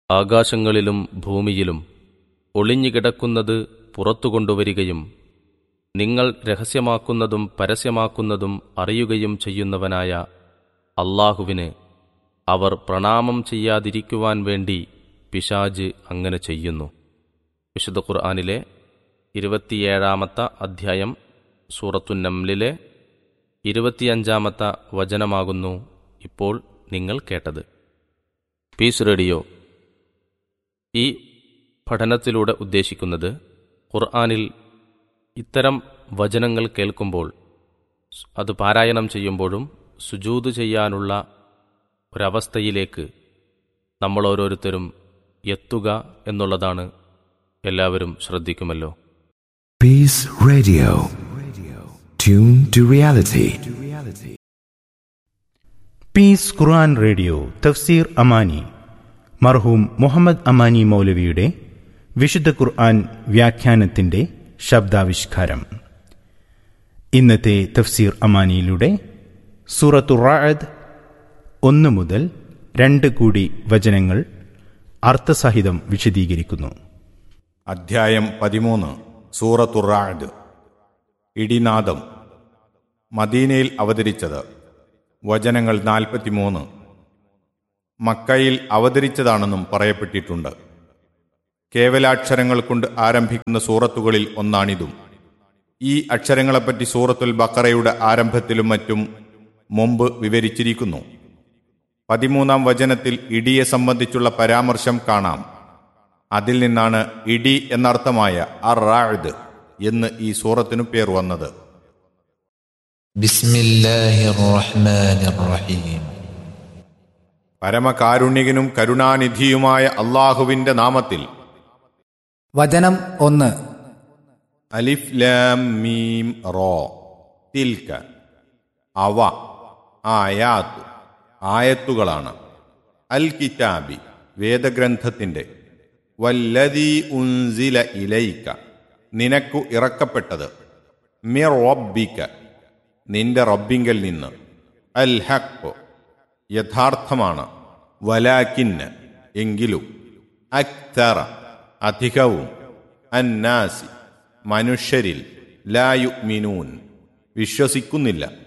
ആകാശങ്ങളിലും ഭൂമിയിലും ഒളിഞ്ഞുകിടക്കുന്നത് പുറത്തു കൊണ്ടുവരികയും നിങ്ങൾ രഹസ്യമാക്കുന്നതും പരസ്യമാക്കുന്നതും അറിയുകയും ചെയ്യുന്നവനായ അള്ളാഹുവിന് അവർ പ്രണാമം ചെയ്യാതിരിക്കുവാൻ വേണ്ടി പിശാജ് അങ്ങനെ ചെയ്യുന്നു വിശുദ്ധ ഖുർആാനിലെ ഇരുപത്തിയേഴാമത്തെ അധ്യായം സൂറത്തുന്നംലിലെ ഇരുപത്തിയഞ്ചാമത്തെ വചനമാകുന്നു ഇപ്പോൾ നിങ്ങൾ കേട്ടത് പീസ് റേഡിയോ ഈ പഠനത്തിലൂടെ ഉദ്ദേശിക്കുന്നത് ഖുർആാനിൽ ഇത്തരം വചനങ്ങൾ കേൾക്കുമ്പോൾ അത് പാരായണം ചെയ്യുമ്പോഴും സുജൂത് ചെയ്യാനുള്ള ഒരവസ്ഥയിലേക്ക് നമ്മൾ ഓരോരുത്തരും എത്തുക എന്നുള്ളതാണ് എല്ലാവരും ശ്രദ്ധിക്കുമല്ലോ Peace Radio. Tune to reality. Peace Quran Radio തഫ്സീർ അമാനി മർഹൂം മുഹമ്മദ് അമാനി മൗലവിയുടെ വിശുദ്ധ ഖുർആൻ വ്യാഖ്യാനത്തിന്റെ ശബ്ദാവിഷ്കാരം ഇന്നത്തെ തഫ്സീർ അമാനിയിലൂടെ സൂറത്തു റാഅദ് ഒന്ന് മുതൽ രണ്ട് കൂടി വചനങ്ങൾ അർത്ഥസഹിതം വിശദീകരിക്കുന്നു അധ്യായം പതിമൂന്ന് സൂറത്തുറാദ് ഇടിനാദം മദീനയിൽ അവതരിച്ചത് വചനങ്ങൾ നാൽപ്പത്തിമൂന്ന് മക്കയിൽ അവതരിച്ചതാണെന്നും പറയപ്പെട്ടിട്ടുണ്ട് കേവലാക്ഷരങ്ങൾ കൊണ്ട് ആരംഭിക്കുന്ന സൂറത്തുകളിൽ ഒന്നാണിതും ഈ അക്ഷരങ്ങളെപ്പറ്റി സൂറത്തുൽ ബക്കറയുടെ ആരംഭത്തിലും മറ്റും മുമ്പ് വിവരിച്ചിരിക്കുന്നു പതിമൂന്നാം വചനത്തിൽ ഇടിയെ സംബന്ധിച്ചുള്ള പരാമർശം കാണാം അതിൽ നിന്നാണ് ഇടി എന്നർത്ഥമായ അറാഴ്ദ് എന്ന് ഈ സൂറത്തിനു പേർ വന്നത് بسم الله الرحمن الرحيم പരമകാരുണ്യകനും കരുണാനിധിയുമായ അള്ളാഹുവിന്റെ നാമത്തിൽ വചനം ഒന്ന് അലിഫ് ലാം മീം റോ തിൽക്ക അവ ആയാത്ത് ആയത്തുകളാണ് അൽ കിതാബി വേദഗ്രന്ഥത്തിന്റെ വല്ലതീ ഉൻസില ഇലയിക്ക നിനക്കു ഇറക്കപ്പെട്ടത് മിർ റബ്ബിക്ക നിന്റെ റബ്ബിങ്കൽ നിന്ന് അൽ ഹക്ക് യഥാർത്ഥമാണ് വലാക്കിന്ന് എങ്കിലും അക്തറ അധികവും അന്നാസി മനുഷ്യരിൽ ലായു മിനൂൻ വിശ്വസിക്കുന്നില്ല